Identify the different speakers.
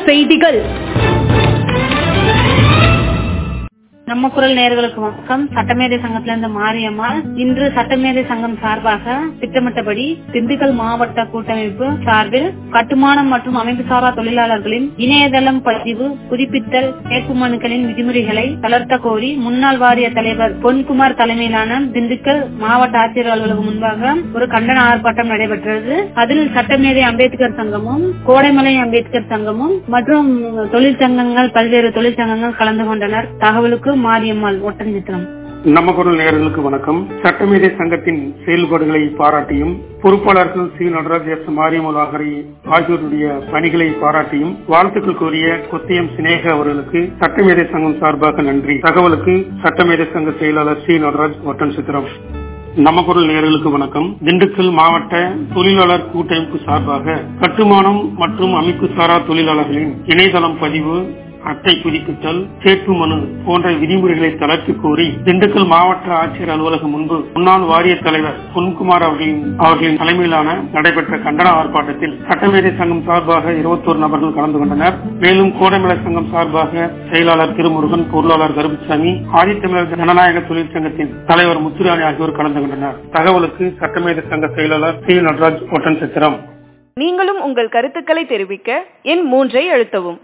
Speaker 1: செய்திகள்
Speaker 2: நம்ம குரல் நேயர்களுக்கு வணக்கம் சட்டமேதை சங்கத்துல இருந்து மாரியம்மா இன்று சட்டமேதை சங்கம் சார்பாக திட்டமிட்டபடி திண்டுக்கல் மாவட்ட கூட்டமைப்பு சார்பில் கட்டுமானம் மற்றும் அமைப்புசாரா தொழிலாளர்களின் இணையதளம் பதிவு புதுப்பித்தல் கேட்பு மனுக்களின் விதிமுறைகளை தளர்த்த கோரி முன்னாள் வாரிய தலைவர் பொன்குமார் தலைமையிலான திண்டுக்கல் மாவட்ட ஆட்சியர் அலுவலகம் முன்பாக ஒரு கண்டன ஆர்ப்பாட்டம் நடைபெற்றது அதில் சட்டமேதை அம்பேத்கர் சங்கமும் கோடைமலை அம்பேத்கர் சங்கமும் மற்றும் தொழிற்சங்கங்கள் பல்வேறு தொழிற்சங்கங்கள் கலந்து கொண்டனர் தகவலுக்கு மாரியம்மாள் ஒட்டஞ்சித்திரம்
Speaker 3: நம்ம குரல் நேயர்களுக்கு வணக்கம் சட்டமேதை சங்கத்தின் செயல்பாடுகளை பாராட்டியும் பொறுப்பாளர்கள் சி நடராஜ் எஸ் மாரியம்மாள் ஆகிய ஆகியோருடைய பணிகளை பாராட்டியும் வாழ்த்துக்கள் கூறிய கொத்தியம் சினேக அவர்களுக்கு சட்டமேதை சங்கம் சார்பாக நன்றி தகவலுக்கு சட்டமேதை சங்க செயலாளர் சி நடராஜ் ஒட்டன் சித்திரம் நம்ம குரல் நேயர்களுக்கு வணக்கம் திண்டுக்கல் மாவட்ட தொழிலாளர் கூட்டமைப்பு சார்பாக கட்டுமானம் மற்றும் அமைப்பு சாரா தொழிலாளர்களின் இணையதளம் பதிவு அட்டை புதுப்பித்தல் கேட்பு மனு போன்ற விதிமுறைகளை தளர்த்தி கோரி திண்டுக்கல் மாவட்ட ஆட்சியர் அலுவலகம் முன்பு முன்னாள் வாரிய தலைவர் பொன்குமார் அவர்களின் அவர்களின் தலைமையிலான நடைபெற்ற கண்டன ஆர்ப்பாட்டத்தில் சட்டமேதை சங்கம் சார்பாக இருபத்தோரு நபர்கள் கலந்து கொண்டனர் மேலும் கோடைமலை சங்கம் சார்பாக செயலாளர் திருமுருகன் பொருளாளர் கருப்புசாமி ஆதித்தமிழர் ஜனநாயக தொழிற்சங்கத்தின் தலைவர் முத்துராணி ஆகியோர் கலந்து கொண்டனர் தகவலுக்கு சட்டமேதை சங்க செயலாளர் சி நடராஜ் ஒட்டன் சித்திரம்
Speaker 1: நீங்களும் உங்கள் கருத்துக்களை தெரிவிக்க எண் மூன்றை அழுத்தவும்